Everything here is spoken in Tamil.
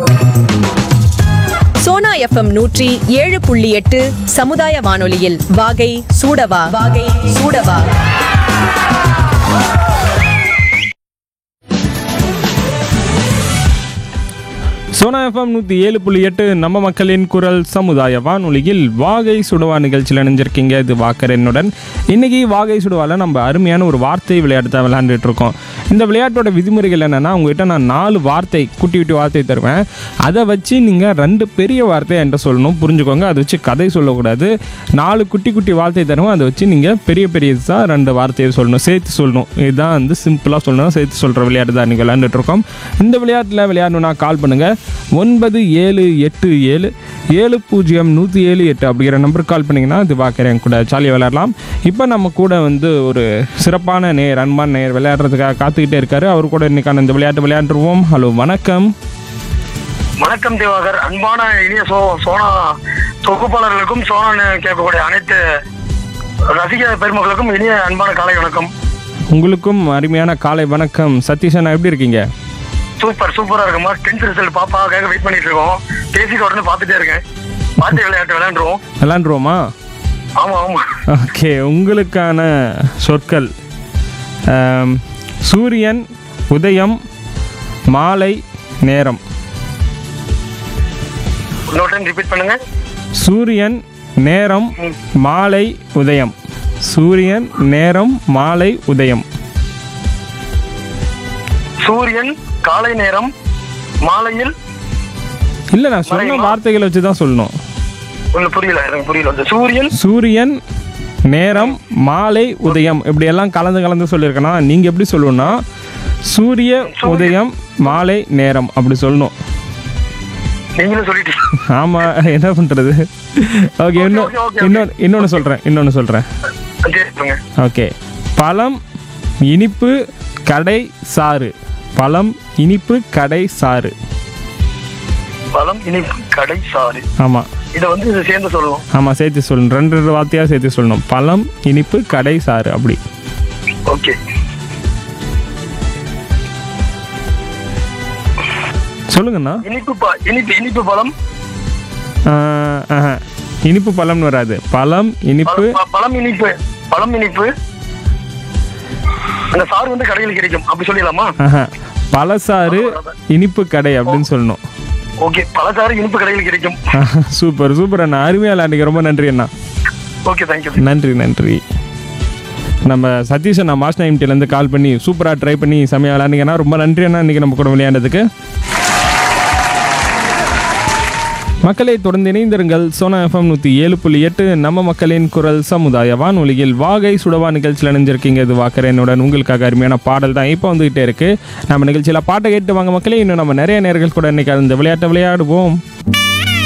சோனா எஃப்எம் நூற்றி ஏழு புள்ளி எட்டு சமுதாய வானொலியில் வாகை சூடவா வாகை சூடவா சோனா எஃப்எம் நூற்றி ஏழு புள்ளி எட்டு நம்ம மக்களின் குரல் சமுதாய வானொலியில் வாகை சுடுவா நிகழ்ச்சியில் இணைஞ்சிருக்கீங்க இது வாக்கர் என்னுடன் இன்னைக்கு வாகை சுடுவால நம்ம அருமையான ஒரு வார்த்தை விளையாட்டு தான் விளையாண்டுட்டு இருக்கோம் இந்த விளையாட்டோட விதிமுறைகள் என்னென்னா உங்ககிட்ட நான் நாலு வார்த்தை குட்டி குட்டி வார்த்தை தருவேன் அதை வச்சு நீங்கள் ரெண்டு பெரிய வார்த்தை என்கிட்ட சொல்லணும் புரிஞ்சுக்கோங்க அதை வச்சு கதை சொல்லக்கூடாது நாலு குட்டி குட்டி வார்த்தை தருவேன் அதை வச்சு நீங்கள் பெரிய பெரியதாக ரெண்டு வார்த்தையை சொல்லணும் சேர்த்து சொல்லணும் இதுதான் வந்து சிம்பிளாக சொல்லணும் சேர்த்து சொல்கிற விளையாட்டு தான் நீங்கள் விளையாண்டுட்டு இருக்கோம் இந்த விளையாட்டில் விளையாடணும்னா கால் பண்ணுங்கள் ஒன்பது ஏழு எட்டு ஏழு ஏழு பூஜ்ஜியம் நூற்றி ஏழு எட்டு அப்படிங்கிற நம்பருக்கு கால் பண்ணிங்கன்னா இது பார்க்குறேன் கூட ஜாலியாக விளையாடலாம் இப்போ நம்ம கூட வந்து ஒரு சிறப்பான நேர் அன்பான நேர் விளையாடுறதுக்காக காத்துக்கிட்டே இருக்காரு அவர் கூட இன்னைக்கான இந்த விளையாட்டு விளையாண்டுருவோம் ஹலோ வணக்கம் வணக்கம் திவாகர் அன்பான இனிய சோ சோனா தொகுப்பாளர்களுக்கும் சோனா கேட்கக்கூடிய அனைத்து ரசிக பெருமக்களுக்கும் இனிய அன்பான காலை வணக்கம் உங்களுக்கும் அருமையான காலை வணக்கம் சதீஷன் எப்படி இருக்கீங்க சூப்பர் சூப்பரா இருக்குமா டென்த் ரிசல்ட் பாப்பாக்காக வெயிட் பண்ணிட்டு இருக்கோம் பேசிட்டு உடனே பார்த்துட்டே இருக்கேன் பார்த்து விளையாட்டு விளையாண்டுருவோம் விளையாண்டுருவோமா ஆமா ஆமா ஓகே உங்களுக்கான சொற்கள் ஆம், சூரியன் உதயம் மாலை நேரம் இன்னொரு டைம் ரிப்பீட் பண்ணுங்க சூரியன் நேரம் மாலை உதயம் சூரியன் நேரம் மாலை உதயம் சூரியன் காலை நேரம் மாலையில் இல்லை நான் சொன்ன மறையுமா? வார்த்தைகளை வச்சு தான் சொல்லணும் ஒண்ணு புரியல எனக்கு புரியல அந்த சூரியன் சூரியன் நேரம் மாலை உதயம் இப்படி எல்லாம் கலந்து கலந்து சொல்லியிருக்கேன்னா நீங்கள் எப்படி சொல்லணும்னா சூரிய உதயம் மாலை நேரம் அப்படி சொல்லணும் நீங்களும் சொல்லிட்டீங்க ஆமாம் என்ன பண்ணுறது ஓகே இன்னும் okay, okay. இன்னொன்று இன்னொன்று சொல்கிறேன் இன்னொன்று சொல்கிறேன் சரி, சொல்லுங்க. ஓகே பழம் இனிப்பு கடை சாறு பழம் இனிப்பு கடை சாறு பழம் இனிப்பு கடை சாறு ஆமாம் இதை வந்து இது சேர்ந்து சொல்லணும் ஆமாம் சேர்த்து சொல்லணும் ரெண்டு ரெண்டு வார்த்தையாக சேர்த்து சொல்லணும் பழம் இனிப்பு கடை சாறு அப்படி ஓகே சொல்லுங்கண்ணா இனிப்பு ப- இனிப்பு இனிப்பு பழம் ஆஹ், ஆஹா. இனிப்பு பழம்னு வராது பழம் இனிப்பு பழ- ப- பழம் இனிப்பு பழம் இனிப்பு அந்த சாறு வந்து கடையில் கிடைக்கும் அப்படி சொல்லிடலாமா ஆஹா. பழசாறு இனிப்பு கடை அப்படின்னு சொல்லணும் ஓகே பழச்சாறு இனிப்பு கடையில் கிடைக்கும் ஆஹா, சூப்பர் சூப்பர் அண்ணா அருமையாக விளையாண்டுங்க ரொம்ப நன்றி அண்ணா ஓகே தேங்க்யூ நன்றி நன்றி நம்ம சதீஷ் அண்ணா மாஸ்டர் எம்டிலேருந்து கால் பண்ணி சூப்பராக ட்ரை பண்ணி செமையாக விளையாண்டிங்கன்னா ரொம்ப நன்றி அண்ணா இன்றைக்கி நம்ம கூட விளையாண்டதுக்கு மக்களை தொடர்ந்து இணைந்திருங்கள் சோனா எஃப்எம் நூற்றி ஏழு புள்ளி எட்டு நம்ம மக்களின் குரல் சமுதாய வானொலியில் வாகை சுடவா நிகழ்ச்சியில் இணைஞ்சிருக்கீங்க இது வாக்கரேனுடன் உங்களுக்காக அருமையான பாடல் தான் இப்போ வந்துகிட்டே இருக்கு நம்ம நிகழ்ச்சியில் பாட்டை கேட்டு வாங்க மக்களே இன்னும் நம்ம நிறைய நேர்கள் கூட இன்னைக்கு அந்த விளையாட்டை விளையாடுவோம்